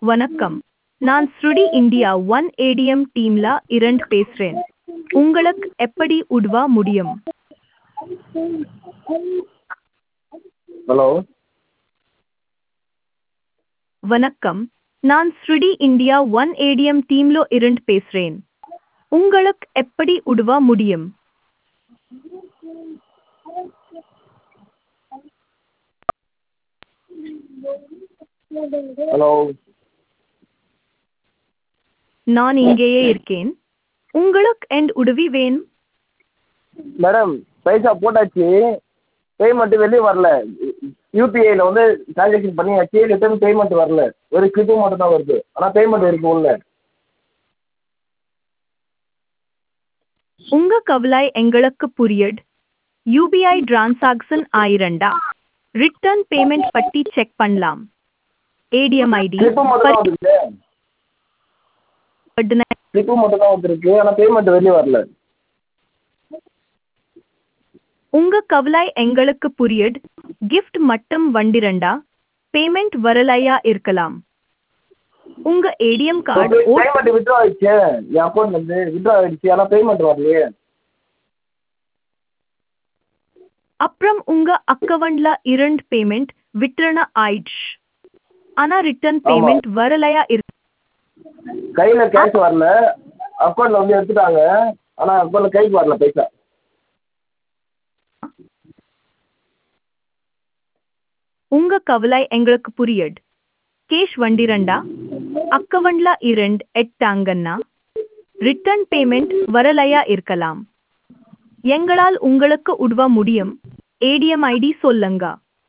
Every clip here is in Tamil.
வணக்கம் நான் ஸ்ருடி இந்தியா ஒன் ஏடிஎம் டீம்ல இரண்டு பேசுறேன் உங்களுக்கு எப்படி உதவ முடியும் ஹலோ வணக்கம் நான் ஸ்ருடி இந்தியா ஒன் ஏடிஎம் டீம்ல இரண்டு பேசுறேன் உங்களுக்கு எப்படி உதவ முடியும் ஹலோ நான் இங்கேயே இருக்கேன் உங்களுக்கு என் உதவி வேணும் மேடம் பைசா போட்டாச்சு பேமெண்ட்டு வெளியே வரல யூபிஐயில் வந்து ட்ரான்சாக்ஷன் பண்ணியாச்சு ரிட்டர்ன் பேமெண்ட் வரல ஒரு கிளிப்பு மட்டும் தான் வருது ஆனால் பேமெண்ட் இருக்கு உள்ள உங்க கவலை எங்களுக்கு புரியுது யூபிஐ டிரான்சாக்ஷன் ஆயிரண்டா ரிட்டர்ன் பேமெண்ட் பற்றி செக் பண்ணலாம் ஏடிஎம் ஐடி கிளிப்பு மட்டும் தான் வந்துருக்கு கிளிப்பு மட்டும் தான் வந்திருக்கு ஆனால் பேமெண்ட் வெளியே வரல உங்க கவலை எங்களுக்கு புரியுது கிஃப்ட் மட்டும் வண்டிரண்டா பேமெண்ட் வரலையா இருக்கலாம் உங்க ஏடிஎம் கார்டு பேமெண்ட் வித்ட்ரா ஆயிடுச்சு என் அக்கௌண்ட்லேருந்து வித்ட்ரா ஆயிடுச்சு ஆனால் பேமெண்ட் வரலையே அப்புறம் உங்க அக்கவுண்ட்ல இரண்டு பேமெண்ட் விட்ரண ஆயிடுச்சு ஆனா ரிட்டர்ன் பேமெண்ட் வரலையா இருக்கு கையில் கேஷ் வரல அக்கௌண்ட்டில் வந்து எடுத்துட்டாங்க ஆனால் அக்கௌண்ட்டில் கைக்கு வரல பைசா உங்க கவலை எங்களுக்கு புரியுது கேஷ் வண்டிரண்டா அக்கவுண்ட்ல இரண்டு எட்டாங்கன்னா ரிட்டர்ன் பேமெண்ட் வரலையா இருக்கலாம் எங்களால் உங்களுக்கு உதவ முடியும் ஏடிஎம் ஐடி சொல்லுங்க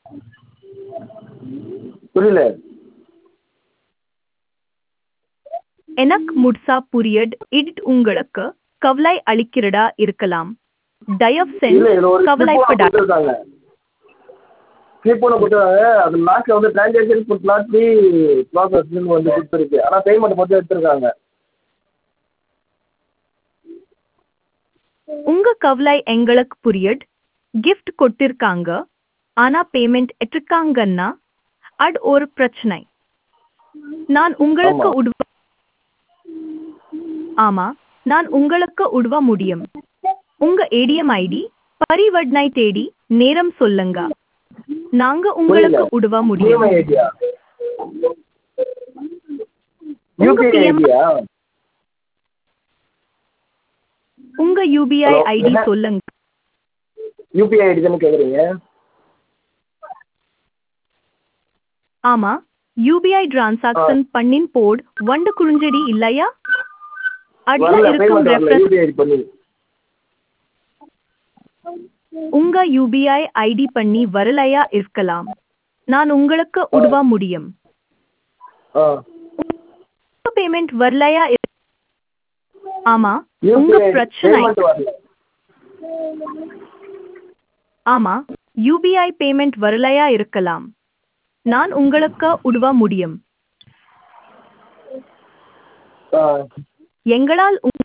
புரியல எனக்கு முட்சா புரியுது இது உங்களுக்கு கவலை அளிக்கிறதா இருக்கலாம் தயவு இல்ல செஞ்சு இதுல ஒரு கவலைப்படா கொடுத்துருக்காங்க ஸ்லிப் ஒன்று கொடுத்துருக்காங்க அது லாஸ்ட்ல வந்து டிரான்சாக்ஷன் ஃபுட் நாட் பி ப்ராசஸ்ன்னு வந்து கொடுத்துருக்கு ஆனால் பேமெண்ட் மட்டும் எடுத்திருக்காங்க உங்க கவலை எங்களுக்கு புரியுது கிஃப்ட் கொடுத்திருக்காங்க ஆனா பேமெண்ட் எட்டிருக்காங்கன்னா அது ஒரு பிரச்சனை நான் உங்களுக்கு ஆமா. உதவ ஆமா நான் உங்களுக்கு உதவ முடியும் உங்க ஏடிஎம் ஐடி பரிவர்த்தனை தேடி நேரம் சொல்லுங்க நாங்க உங்களுக்கு புரியல. உதவ பிஎம்ஐ முடியும் ஐடியா உங்க யூபிஐ PM ஐடியா உங்க யூபிஐ Hello, ஐடி என்ன? சொல்லுங்க யூபிஐ ஐடி தானே கேட்குறீங்க ஆமா யூபிஐ டிரான்சாக்ஷன் பண்ணின் போட் வண்டு குறிஞ்சடி இல்லையா அதுல வரல இருக்கும் பேமெண்ட் வரல ரெஃபரன்ஸ் யூபிஐ ஐடி பண்ணி உங்க யூபிஐ ஐடி பண்ணி வரலையா இருக்கலாம் நான் உங்களுக்கு உதவ முடியும் ஆ பேமெண்ட் வரலையா இரு- ஆமா உங்க யூபிஐ பிரச்சனை பேமெண்ட் வரல ஆமா யூபிஐ பேமெண்ட் வரலையா இருக்கலாம் நான் உங்களுக்கு உதவ முடியும் ஆ எங்களால் உங்-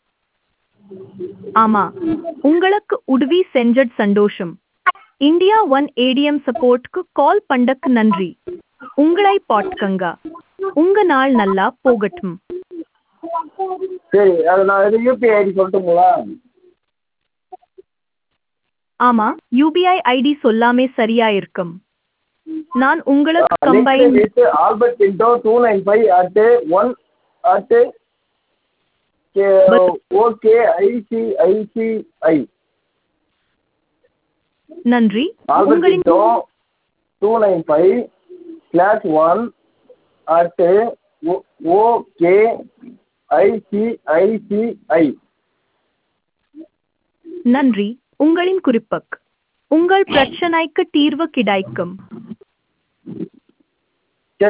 ஆமா உங்களுக்கு உதவி செஞ்சது சந்தோஷம் இந்தியா ஒன் ஏடிஎம் சப்போர்ட்க்கு கால் பண்ணக்கு நன்றி உங்களை பாட்கங்க உங்க நாள் நல்லா போகட்டும் சரி அது நான் இது யூபிஐ ஐடி சொல்லட்டுங்களா ஆமா யூபிஐ ஐடி சொல்லாமே சரியா இருக்கும் நான் உங்களுக்கு combine with Albert Pinto two nine five at one at okay ICICI நன்றி ஆல்பர்ட் உங்களின் Pinto two nine five slash one at okay ICICI நன்றி உங்களின் குறிப்புக்கு உங்கள் பிரச்சனைக்கு தீர்வு கிடைக்கும்